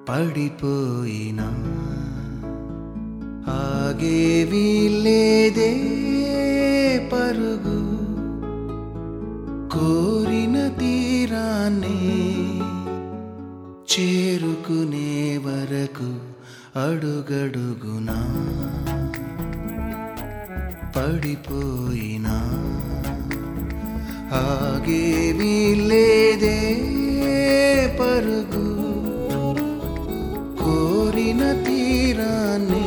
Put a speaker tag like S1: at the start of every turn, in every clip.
S1: పడిపోయినా ఆగేవి లేదే పరుగు కోరిన తీరాన్ని చేరుకునే వరకు అడుగడుగునా పడిపోయినా ఆగేవి లేదే పరుగు కోరిన తీరాన్ని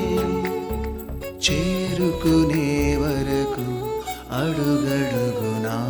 S1: చేరుకునే వరకు అడుగడుగునా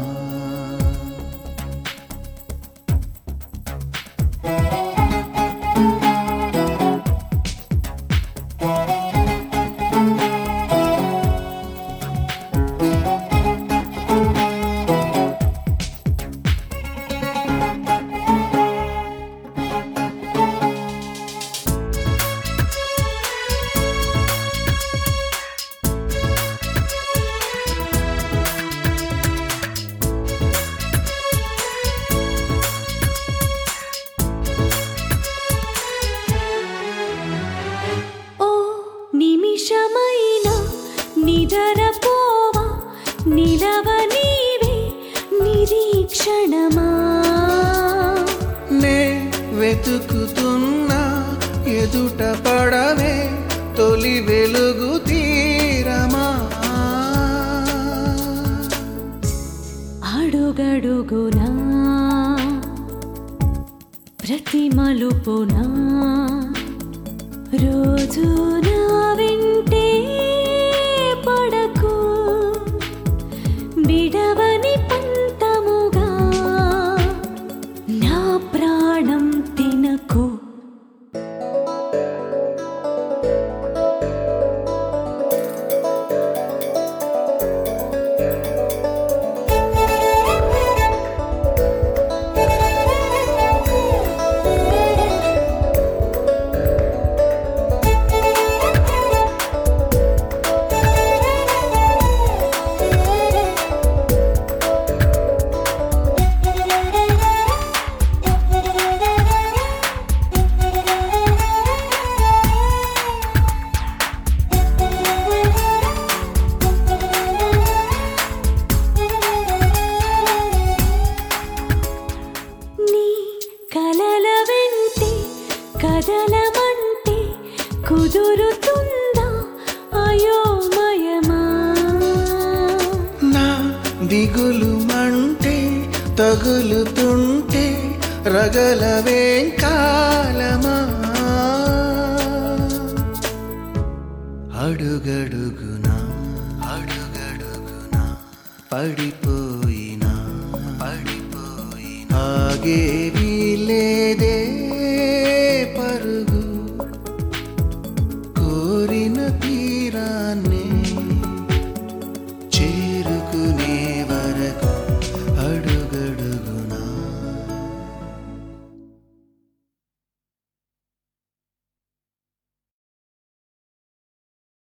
S2: ఓ నిమిషమైన నిదరపోవా నిలవ నీవే నిరీక్షణమా
S1: నే వెతుకుతున్నా ఎదుట పడవే తొలి వెలుగు తీరమా
S2: అడుగడుగునా ప్రతి మలుపునా రోజు నా వెంటే పడకు బిడవని పంతముగా నా ప్రాణం తినకు నీ కలల వెంటే కదలమంటే కుదురుతుందా అయోమయమా
S1: నా దిగులు మంటే తగులుతుంటే రగలవేం కాలమా అడుగడుగునా అడుగడుగునా పడిపోయినా పడిపోయినా ఆగేవి